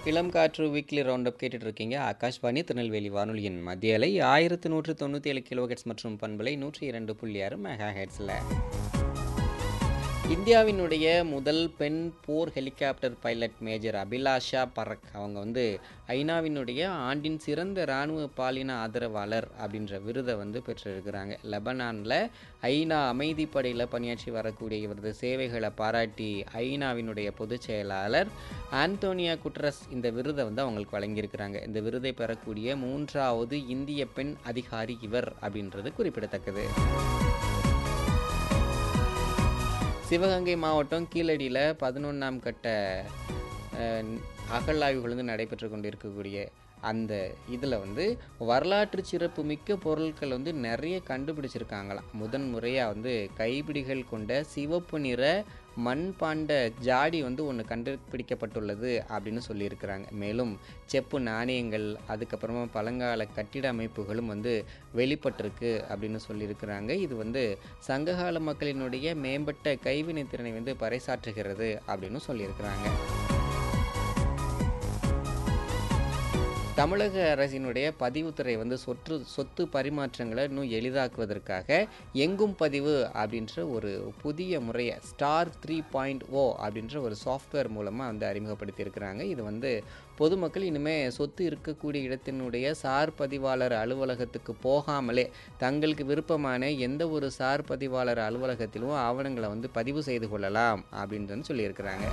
இளம் காற்று weekly round up கேட்டுட்டு இருக்கீங்க ஆகாஷ்வாணி திருநெல்வேலி வானொலியின் மத்திய அலை ஆயிரத்து நூற்று தொண்ணூற்றி ஏழு கிலோஹெட்ஸ் மற்றும் பண்பலை நூற்றி இரண்டு புள்ளி ஆறு மெகா ஹெட்ஸில் இந்தியாவினுடைய முதல் பெண் போர் helicopter pilot major Abhilasha Barak அவங்க வந்து ஐநாவினுடைய ஆண்டின் சிறந்த இராணுவ பாலின ஆதரவாளர் அப்படின்ற விருதை வந்து பெற்றிருக்கிறாங்க லெபனானில் ஐநா அமைதிப்படையில் பணியாற்றி வரக்கூடிய இவரது சேவைகளை பாராட்டி ஐநாவினுடைய பொதுச் செயலாளர் ஆண்டோனியா குட்ரஸ் இந்த விருதை வந்து அவங்களுக்கு வழங்கியிருக்கிறாங்க இந்த விருதை பெறக்கூடிய மூன்றாவது இந்திய பெண் அதிகாரி இவர் அப்படின்றது குறிப்பிடத்தக்கது சிவகங்கை மாவட்டம் கீழடியில் பதினொன்றாம் கட்ட அஹ், அகழாய்வுகள் வந்து நடைபெற்று கொண்டிருக்கக்கூடிய அந்த இதில் வந்து வரலாற்று சிறப்புமிக்க பொருட்கள் வந்து நிறைய கண்டுபிடிச்சிருக்காங்களாம் முதன் முறையாக வந்து கைப்பிடிகள் கொண்ட சிவப்பு நிற மண்பாண்ட ஜாடி வந்து ஒன்று கண்டுபிடிக்கப்பட்டுள்ளது அப்படின்னு சொல்லியிருக்கிறாங்க மேலும் செப்பு நாணயங்கள் அதுக்கப்புறமா பழங்கால கட்டிட அமைப்புகளும் வந்து வெளிப்பட்டிருக்கு அப்படின்னு சொல்லியிருக்கிறாங்க இது வந்து சங்ககால மக்களினுடைய மேம்பட்ட கைவினை திறனை வந்து பறைசாற்றுகிறது அப்படின்னு சொல்லியிருக்கிறாங்க தமிழக அரசினுடைய பதிவுத்துறை வந்து சொத்து சொத்து பரிமாற்றங்களை இன்னும் எளிதாக்குவதற்காக எங்கும் பதிவு அப்படின்ற ஒரு புதிய முறையை ஸ்டார் த்ரீ பாயிண்ட் ஓ அப்படின்ற ஒரு சாஃப்ட்வேர் மூலமாக வந்து அறிமுகப்படுத்தியிருக்கிறாங்க இது வந்து பொதுமக்கள் இனிமேல் சொத்து இருக்கக்கூடிய இடத்தினுடைய சார் பதிவாளர் அலுவலகத்துக்கு போகாமலே தங்களுக்கு விருப்பமான எந்த ஒரு சார் பதிவாளர் அலுவலகத்திலும் ஆவணங்களை வந்து பதிவு செய்து கொள்ளலாம் அப்படின்னு சொல்லியிருக்கிறாங்க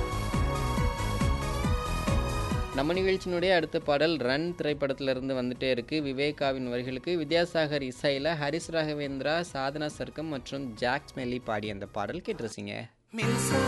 நம்ம நிகழ்ச்சியினுடைய அடுத்த பாடல் ரன் திரைப்படத்திலிருந்து வந்துட்டே இருக்கு விவேகாவின் வரிகளுக்கு வித்யாசாகர் இசையில் ஹரிஸ் ராகவேந்திரா சாதனா சர்க்கம் மற்றும் ஜாக்ஸ் மெல்லி பாடிய அந்த பாடல் கேட்டிருச்சிங்க மின்சார